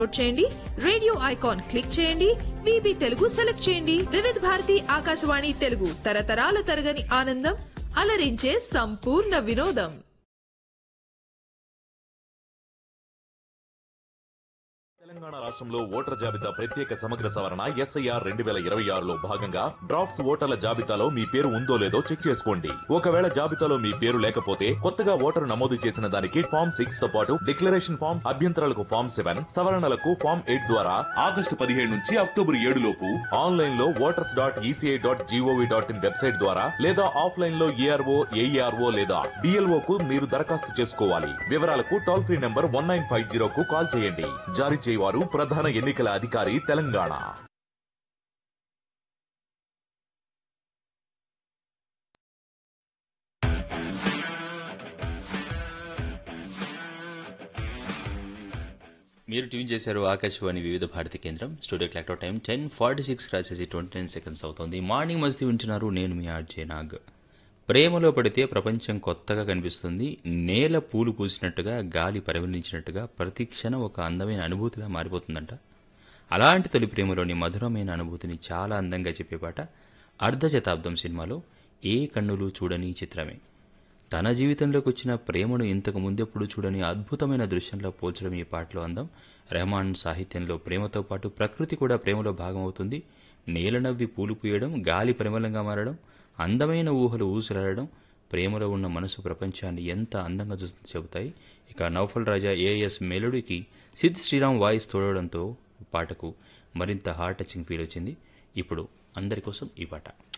download చేయండి radio icon click చేయండి VB Telugu select చేయండి వివిధ భారతి ఆకాశవాణి తెలుగు తరతరాల తరగని ఆనందం అలరించే సంపూర్ణ వినోదం తెలంగాణ రాష్ట్రంలో ఓటర్ జాబితా ప్రత్యేక సమగ్ర సవరణ ఎస్ఐఆర్ రెండు వేల ఇరవై ఆరులో భాగంగా డ్రాఫ్ట్స్ ఓటర్ల జాబితాలో మీ పేరు ఉందో లేదో చెక్ చేసుకోండి ఒకవేళ జాబితాలో మీ పేరు లేకపోతే కొత్తగా ఓటరు నమోదు చేసిన దానికి ఫామ్ సిక్స్ తో పాటు డిక్లరేషన్ ఫామ్ అభ్యంతరాలకు ఫామ్ సెవెన్ సవరణలకు ఫామ్ ఎయిట్ ద్వారా ఆగస్టు పదిహేడు నుంచి అక్టోబర్ ఏడు లోపు ఆన్లైన్ లో voters dot ECI dot GOV dot in website ద్వారా లేదా ఆఫ్లైన్ లో ఏఆర్ఓ ఏఈఆర్ఓ లేదా డిఎల్ఓ కు మీరు దరఖాస్తు చేసుకోవాలి వివరాలకు toll free number one nine five zero కు కాల్ చేయండి జారీ చేయవారు ప్రధాన ఎన్నికల అధికారి తెలంగాణ మీరు ట్యూన్ చేశారు ఆకాశవాణి వివిధ భారతి కేంద్రం studio clock time ten forty six రాసేసి ట్వంటీ నైన్ సెకండ్స్ అవుతుంది మార్నింగ్ మస్తీ వింటున్నారు నేను మీ ఆర్జే నాగ్ ప్రేమలో పడితే ప్రపంచం కొత్తగా కనిపిస్తుంది నేల పూలు పూసినట్టుగా గాలి పరిమళించినట్టుగా ప్రతి క్షణం ఒక అందమైన అనుభూతిగా మారిపోతుందంట అలాంటి తొలి ప్రేమలోని మధురమైన అనుభూతిని చాలా అందంగా చెప్పే పాట అర్ధ శతాబ్దం సినిమాలో ఏ కన్నులు చూడని చిత్రమే తన జీవితంలోకి వచ్చిన ప్రేమను ఇంతకు ముందెప్పుడు చూడని అద్భుతమైన దృశ్యంలో పోల్చడం ఈ పాటలో అందం రెహమాన్ సాహిత్యంలో ప్రేమతో పాటు ప్రకృతి కూడా ప్రేమలో భాగమవుతుంది నేల నవ్వి పూలు పూయడం గాలి పరిమళంగా మారడం అందమైన ఊహలు ఊసులాడడం ప్రేమలో ఉన్న మనసు ప్రపంచాన్ని ఎంత అందంగా చూస్తుంది చెబుతాయి ఇక నౌఫల్ రాజా ఏఎస్ మెలోడీకి సిద్ శ్రీరామ్ వాయిస్ తోడడంతో పాటకు మరింత హార్ట్ టచింగ్ ఫీల్ వచ్చింది ఇప్పుడు అందరి కోసం ఈ పాట